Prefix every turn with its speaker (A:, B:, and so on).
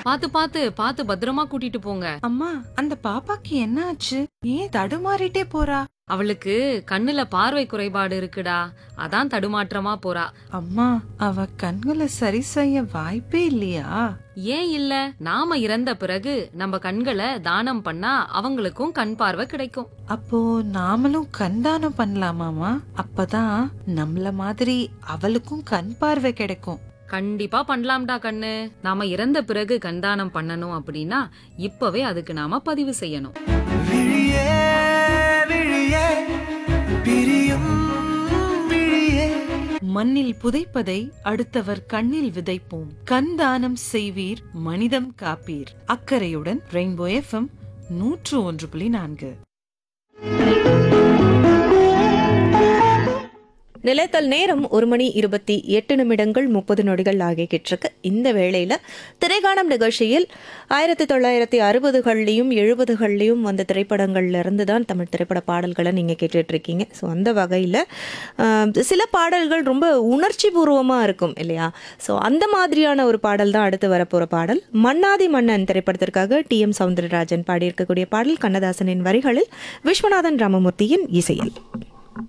A: பாத்து பாத்து பாத்து பத்திரமா கூட்டிட்டு போங்க
B: அம்மா அந்த பாப்பாக்கு என்ன ஆச்சு ஏன் தடுமாறிட்டே போறா
A: அவளுக்கு கண்ணுல பார்வை குறைபாடு இருக்குடா அதான் தடுமாற்றமா போறா
B: அம்மா அவ கண்களை சரி செய்ய வாய்ப்பே இல்லையா
A: ஏன் இல்ல நாம இறந்த பிறகு நம்ம கண்களை தானம் பண்ணா அவங்களுக்கும் கண் பார்வை கிடைக்கும்
B: அப்போ நாமளும் கண் தானம் பண்ணலாமாமா அப்பதான் நம்மள மாதிரி அவளுக்கும் கண் பார்வை கிடைக்கும்
A: கண்டிப்பா பண்ணலாம்டா கண்ணு நாம இறந்த பிறகு கண்தானம் பண்ணணும் அப்படின்னா இப்பவே அதுக்கு நாம பதிவு செய்யணும்
C: விழியே விழியே பிரியும் விழியே
B: மண்ணில் புதைப்பதை அடுத்தவர் கண்ணில் விதைப்போம் கண் தானம் செய்வீர் மனிதம் காப்பீர் அக்கறையுடன் ரெயின்போ எஃப்எம் நூற்று ஒன்று புள்ளி நான்கு
D: நிலைத்தல் நேரம் ஒரு மணி இருபத்தி எட்டு நிமிடங்கள் முப்பது நொடிகள் ஆகிக்கிட்டிருக்கு இந்த வேளையில் திரைக்காணம் நிகழ்ச்சியில் ஆயிரத்தி தொள்ளாயிரத்தி அறுபதுகள்லையும் எழுபதுகள்லையும் வந்த திரைப்படங்கள்ல இருந்து தான் தமிழ் திரைப்பட பாடல்களை நீங்கள் கேட்டுட்ருக்கீங்க ஸோ அந்த வகையில் சில பாடல்கள் ரொம்ப உணர்ச்சி பூர்வமாக இருக்கும் இல்லையா ஸோ அந்த மாதிரியான ஒரு பாடல் தான் அடுத்து வரப்போகிற பாடல் மன்னாதி மன்னன் திரைப்படத்திற்காக டி எம் சவுந்தரராஜன் பாடியிருக்கக்கூடிய பாடல் கண்ணதாசனின் வரிகளில் விஸ்வநாதன் ராமமூர்த்தியின் இசையில்